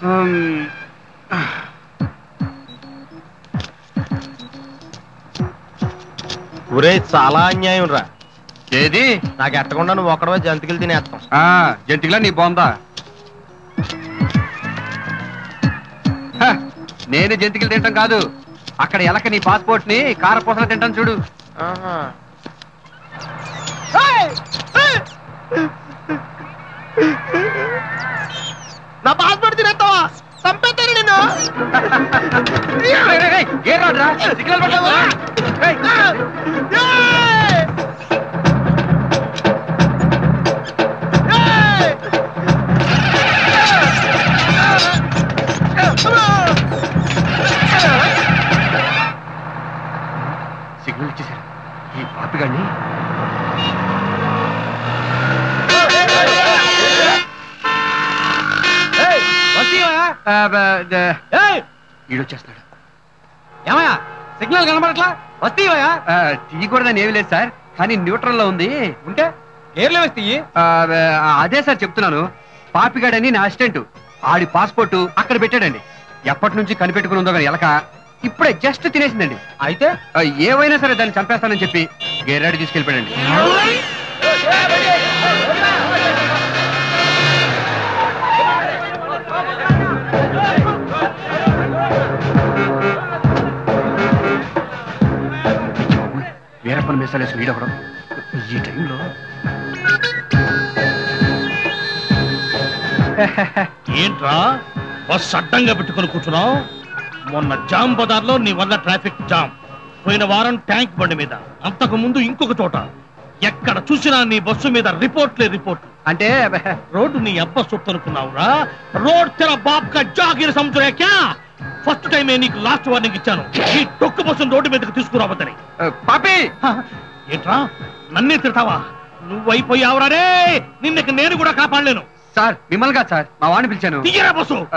ఒరే చాలా అన్యాయం రా ఏది నాకు ఎట్టకుండా నువ్వు ఒక్కడవే జంతికలు తినేస్తాం ఆ జంటికలా నీ బాగుందా హ, నేను జంతికలు తింటాం కాదు అక్కడ ఎలక నీ పాస్పోర్ట్ ని కారపూసలు తింటాను చూడు ఆహా. నా పాస్పోర్ట్ తినేస్తావా చంపేస్తాను నేను రేయ్, రేయ్, రేయ్, ఏం రాదురా? సిగ్నల్ పడ్డావా? రేయ్. సిగ్నల్ ఇచ్చేసారు ఈ పాపిగాడిని ఆ, బ, ద- ఈడొచ్చేస్తున్నాడు ఏమయ్యా సిగ్నల్ కనబడట్లా వస్తీవయ్యా ఆ, తీయకూడదని ఏమీ లేదు సార్ కానీ న్యూట్రల్ లో ఉంది ఉంటే ఏర్లే వస్తీ ఆ, ఆ, అదే సార్ చెప్తున్నాను పాపిగాడని నా అసిస్టెంట్ ఆడి పాస్పోర్ట్ అక్కడ పెట్టాడండి ఎప్పటి నుంచి కనిపెట్టుకుని ఉందో కానీ ఎలక ఇప్పుడే జస్ట్ తినేసిందండి అయితే ఆ, ఏవైనా సరే దాన్ని చంపేస్తానని చెప్పి గేరాడి తీసుకెళ్ళిపోయాడండి వీరప్పని మీసాలేసి వీడవడం ఈ టైంలో ఏంట్రా బస్ అడ్డంగా పెట్టుకొని కూర్చున్నావు మొన్న జామ్ బజార్లో నీ వల్ల ట్రాఫిక్ జామ్ పోయిన వారం ట్యాంక్ బండి మీద అంతకు ముందు ఇంకొక చోట ఎక్కడ చూసినా నీ బస్సు మీద రిపోర్ట్లే రిపోర్ట్ అంటే రోడ్డు నీ అబ్బ సొత్తు అనుకున్నావురా రోడ్ తెర బాబ్ కా జాగిర్ సమझ క్యా ఫస్ట్ టైమే నీకు లాస్ట్ వార్నింగ్ ఇచ్చాను ఈ టొక్కు బస్సును రోడ్డు మీదకి తీసుకురావద్దని ఆ, పాపి హ, ఏంట్రా నన్నే తిడతావా నువ్వైపోయావురా రే నిన్నకి నేను కూడా కాపాడలేను సార్ మిమ్మల్ని కాదు సార్ మా వాడిని పిలిచాను దిగరా బస్సు ఆ,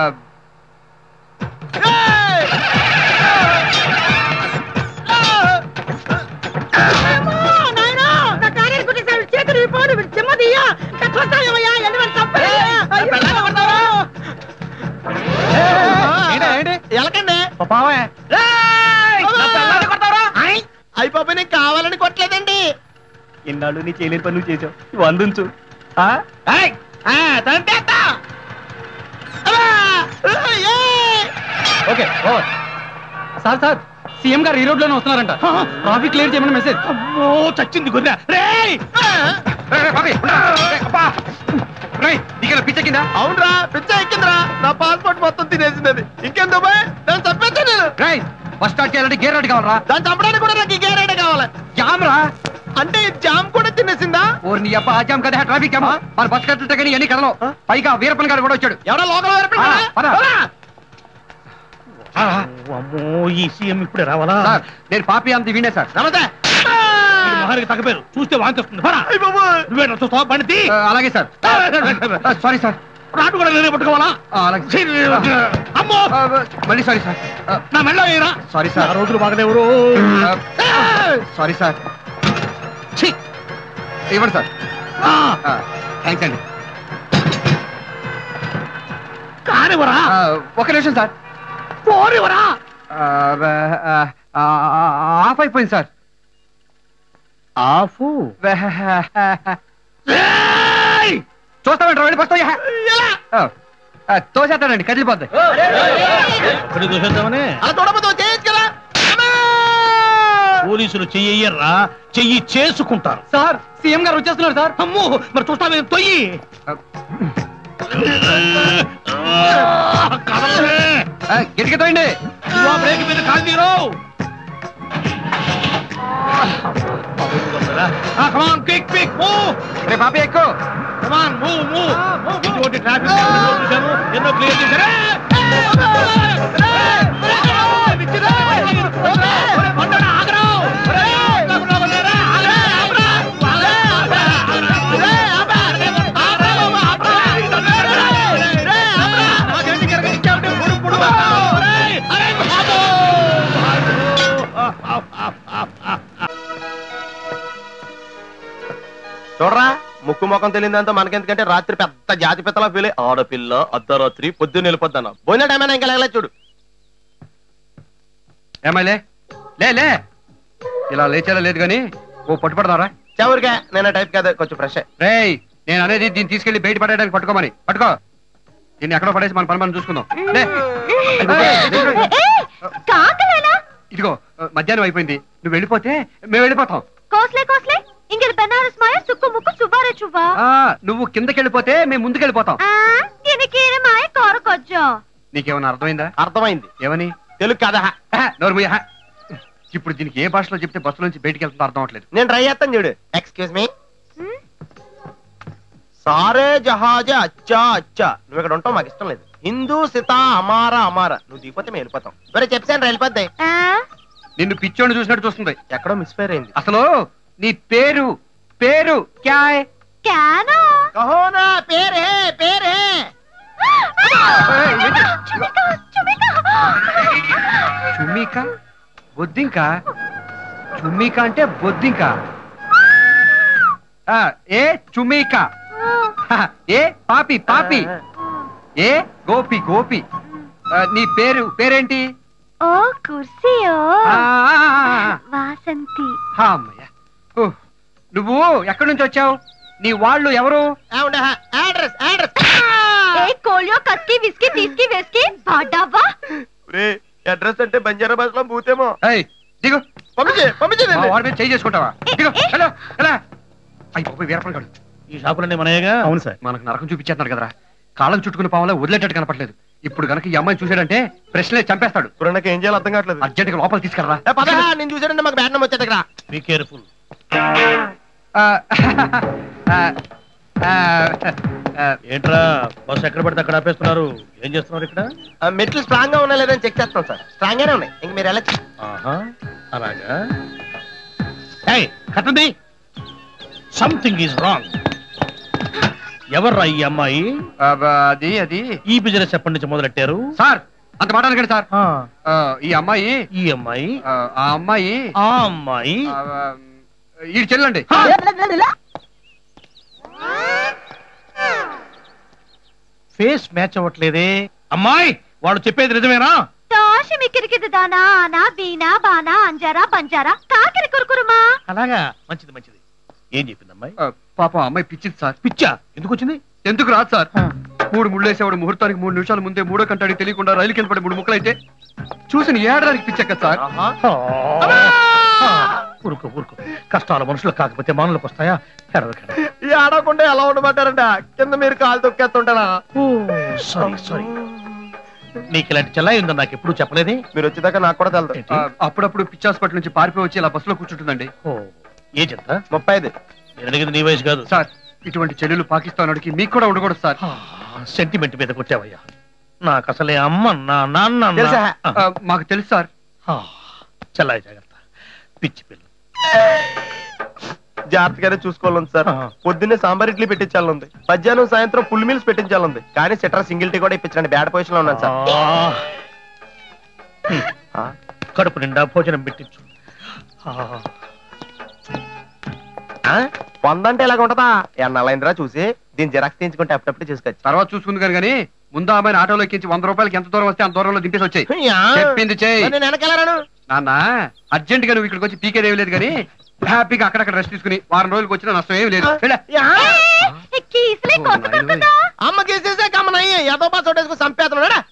ఎలకండి పాపావే అయిపోయి నీకు కావాలని కొట్టలేదండి ఇన్నాళ్ళు నీ చేయలేని పని నువ్వు చేసావు నువ్వు అందుంచు ఆ? ఏయ్! ఆ, తంతేస్తా! అబ్బా! ఏయ్! Okay over sir sir CM garu ఈ రోడ్ లోనే వస్తున్నారంట ట్రాఫిక్ క్లియర్ చేయమని మెసేజ్ అమ్మో చచ్చింది గొర్రె రేయ్ రేయ్, రేయ్, పాపి, ఉండు. రేయ్, అబ్బా. రేయ్, నీకేనా పిచ్చ కింద అవునరా పిచ్చ ఎక్కిందిరా నా పాస్పోర్ట్ మొత్తం తినేసింది ఇంకెందుకు పోయి దాన్ని చంపేస్తా నేను రేయ్ బస్ స్టార్ట్ చేయాలంటే గేర్ రోడ్ కావాలరా దాన్ని చంపడానికి కూడా నాకు ఈ గేరేడే కావాలి జామ్ రా అంటే ఈ జామ్ కూడా తినేసిందా ఓర్ నీ అప్ప ఆ జామ్ కదా ట్రాఫిక్ జామ్ మరి బస్ కట్టుంటే కానీ ఎన్ని కదలో పైగా వీరప్పన్ గారు కూడా వచ్చాడు ఎవడో లోకల్ ఆ, పద. ఆ, అమ్మో ఈ సీఎం ఇప్పుడే రావాలా సార్ నేను పాపి అంత వినే సార్ నమస్తే ఈ మొహానికి తగ్గపోయారు చూస్తే వాంతి వస్తుంది పరా అయ్ బాబోయ్. నువ్వేనా చూస్తావా బండి ఆ, అలాగే సార్ సారీ సార్ రాటు కూడా నేనే పట్టుకోవాలా ఆ, అలాగే ఛీ, అమ్మో ఆ, మళ్ళీ సారీ సార్ నా మెళ్ళ వేయరా సారీ నా సార్ రోజులు బాగలేవురు సారీ సార్ ఛీ, ఇవ్వండి సార్ ఆ, థ్యాంక్స్ అండి కానివరా ఆ, ఒక నిమిషం సార్ పోనివరా ఆ, ఆ, ఆ, ఆఫ్ అయిపోయింది సార్ ఆఫ్ చూస్తామంటారా వెళ్ళి వస్తాయా తోసేస్తాడండి కదిలిపోద్ది ఒకటి చూసేద్దామని అలా చూడబోతు చేయొచ్చు కదా అమ్మా! పోలీసులు చెయ్యర్రా చెయ్యి చేసుకుంటారు సార్ సీఎం గారు వచ్చేస్తున్నారు సార్ అమ్మో మరి చూస్తామే తొయ్యి కదలే గట్టిగా తోయండి నువ్వు ఆ బ్రేక్ మీద కాలు తీరు కమాన్ క్విక్ క్విక్ మూవ్ రే పాపి ఎక్కువ కమాన్ మూవ్ మూవ్ ఇటువంటి ట్రాఫిక్ చూశాను ఎన్నో క్లియర్ చేశారు చూడరా ముక్కు ముఖం తెలియదంతా మనకెందుకంటే రాత్రి పెద్ద జాతి పిత్తలా ఫీల్ ఆడపిల్ల అర్ధరాత్రి పొద్దున్న వెళ్ళిపోద్దన్న పోయిన టైం ఇంకా లేగలేదు చూడు ఏమైలే లే లే ఇలా లేచేలా లేదు కానీ ఓ పట్టుపడదారా చెవరికే నేను టైప్ కాదు కొంచెం ఫ్రెష్ రేయ్ నేను అనేది దీన్ని తీసుకెళ్లి బయట పడేయడానికి పట్టుకోమని పట్టుకో దీన్ని ఎక్కడో పడేసి మన పని మనం చూసుకుందాం లే. కాకలేనా ఇదిగో మధ్యాహ్నం అయిపోయింది నువ్వు వెళ్ళిపోతే మేము వెళ్ళిపోతాం కోస్లే కోస్లే ఇంగిది బెనారస్ మాయ సుక్కు ముక్కు సుబ్బారే చువ్వా ఆ నువ్వు కిందకి వెళ్ళిపోతే మేము ముందుకు వెళ్ళిపోతాం ఆ గినికి మాయ కోరకొచ్చో నీకేమైనా అర్థమైందా అర్థమైంది ఏమని తెలుగు కదా ఆహా, నోరు మూయి, ఆహా. ఇప్పుడు దీనికి ఏ భాషలో చెప్తే బస్సు నుంచి బయటికి వెళ్తుందో అర్థం అవట్లేదు నేను ట్రై చేస్తాను చూడు ఎక్స్క్యూజ్ మీ సారే జహాజ అచ్చా అచ్చా నువ్వు ఇక్కడ ఉంటావు మాకు ఇష్టం లేదు హిందూ సితా అమారా అమారా నువ్వు దిగిపోతే మేము వెళ్ళిపోతాం సరే చెప్పాను వెళ్ళిపోద్ది ఆ నిన్ను పిచ్చోని చూసినట్టు చూస్తుంది ఎక్కడో మిస్ఫైర్ అయింది అసలు నీ పేరు పేరు క్యా హై? క్యానో కహోనా పేరు హే పేరు హే చుమిక చుమిక చుమ్మిక బొద్దింక చుమ్మిక అంటే బొద్దింక ఆ, ఏ చుమ్మిక హ, ఏ పాపి పాపి ఏ గోపి గోపి ఆ, నీ పేరు పేరేంటి ఓ కుర్సీయో ఆ, ఆ, ఆ, ఆ. వాసంతి హా, అమ్మయ్య ఓ, నువ్వు ఎక్కడి నుంచి వచ్చావు నీ వాళ్ళు ఎవరు అడ్రస్ అడ్రస్ ఏ కోలియో కస్కి విస్కి తీస్కి వేస్కి బాడావా అడ్రస్ అంటే బంజారా భాషలో భూతేమో ఏయ్, దిగు పంపించే పంపించే మా వాడి మీద చేయి చేసుకుంటావా దిగు హలో హలో అయ్యి బాబోయ్ వీరప్పన్ గాడు ఈ షాపులన్నీ మనయేగా అవును సార్ మనకు నరకం చూపించేస్తున్నాడు కదరా కాళ్ళం చుట్టుకుని పావులా వదిలేటట్టు కనపట్లేదు ఇప్పుడు గనక ఈ అమ్మాయి చూసాడంటే ప్రశ్నలే చంపేస్తాడు ఇప్పుడు నాకు ఏం చేయాలో అర్థం కావట్లేదు అర్జెంట్ గా లోపల తీసుకెళ్ళరా ఏ, పద నేను చూసాడంటే మాకు బ్యాట్ వచ్చే దగ్గర బీ కేర్ఫుల్ ఆ, ఆ, ఆ, ఆ, ఏంట్రా బస్సు ఎక్కడ పడితే అక్కడ ఆపేస్తున్నారు ఏం చేస్తున్నారు ఇక్కడ ఆ, మెట్లు స్ట్రాంగ్ గా ఉన్నాయి లేదని చెక్ చేస్తాం సార్ స్ట్రాంగ్ గానే ఉన్నాయి ఇంక మీరు వెళ్ళచ్చు ఆహా అలాగా ఏయ్ కట్టండి సంథింగ్ ఈజ్ రాంగ్ ఎవర్రా ఈ అమ్మాయి ఆ, అది అది ఈ బిజినెస్ ఎప్పటి నుంచి మొదలెట్టారు సార్ అంత మాట అనకండి సార్ ఆ, ఆ, ఈ అమ్మాయి ఈ అమ్మాయి ఆ, ఆ అమ్మాయి ఆ అమ్మాయి ఆ, ఆ, ఈడు చెల్లండి ఫేస్ మ్యాచ్ అవ్వట్లేదే అమ్మాయి వాడు చెప్పేది నిజమేనా తాషి మికిరికిది దానా ఆనా బీనా బానా అంజారా బంజారా కాకిరి కురుకురుమా అలాగా మంచిది మంచిది ఏం చెప్పింది అమ్మాయి ఆ, పాపం ఆ అమ్మాయి పిచ్చింది సార్ పిచ్చా ఎందుకు వచ్చింది ఎందుకు రాదు సార్ మూడు ముళ్ళేసేవాడు ముహూర్తానికి మూడు నిమిషాల ముందే మూడో కంటాడికి తెలియకుండా రైలు కింద పడి మూడు ముక్కలైతే చూసిన ఏడాదికి పిచ్చెక్క సార్ ఆ, ఊరుకో ఊరుకో కష్టాలు మనుషులు కాకపోతే మానులకు వస్తాయా ఎడవకండి. ఈ ఆడకుండా ఎలా ఉండమంటారంట కింద మీరు కాలు తొక్కేస్తుంటారా ఓ సారీ సారీ నీకు ఇలాంటి చెల్లాయి ఉందని నాకు ఎప్పుడు చెప్పలేదే మీరు వచ్చేదాకా నాకు కూడా తెలదు ఏంటి? ఆ, అప్పుడప్పుడు పిచ్చి హాస్పిటల్ నుంచి పారిపోయి వచ్చి ఇలా బస్సులో కూర్చుంటుందండి ఓ ఏజ్ ఎంత ముప్పై ఐదు నేను అడిగింది నీ వయసు కాదు సార్ ఇటువంటి చెల్లెలు పాకిస్తాన్ అడిగి మీకు కూడా ఉండకూడదు సార్ సెంటిమెంట్ మీద కొట్టావయ్యా నాకు అసలే అమ్మ నా నాన్న నా- తెలుసా? ఆ, మాకు తెలుసు సార్ ఆ, చెల్లాయి జాగ్రత్త పిచ్చి పిల్ల జాగ్రత్తగానే చూసుకోవాలి సార్ ఆ. పొద్దున్నే సాంబార్ ఇడ్లీ పెట్టించాలంది మధ్యాహ్నం సాయంత్రం ఫుల్ మీల్స్ పెట్టించాలంది కానీ సిట్రా సింగిల్ టీ కూడా ఇప్పించండి బ్యాడ్ పొజిషన్ లో ఉన్నాను సార్ ఆ, ఆ, కడుపు నిండా భోజనం పెట్టించు ఆ, ఆ? వందంటే ఇలాగ ఉంటదా ఎన్నాళ్ళైందిరా చూసి దీని జిరాక్స్ తీయించుకుంటే అప్పుడప్పుడు చూసుకోవచ్చు తర్వాత చూసుకుంది కానీ ముందు ఆ అమ్మాయిని ఆటోలో ఎక్కించి వంద రూపాయలకి ఎంత దూరం వస్తే అంత దూరంలో దింపేసి వచ్చాయి యా. చెప్పింది చెయ్యి. మరి నేను వెనకెళ్ళరాను నాన్న అర్జెంట్ గా నువ్వు ఇక్కడికి వచ్చి పీకేదేవి లేదు కానీ హ్యాపీగా అక్కడక్కడ రెస్ట్ తీసుకుని వారం రోజులకు వచ్చిన నష్టం ఏమి లేదు వెళ్ళే. యా. కీసులే ఓ, కొత్త నాయనోయ్. కొత్తదా అమ్మ కేసేసే కమ్మనయ్యి ఏదో పాస్ ఒకటేసుకుని చంపేస్తున్నాడా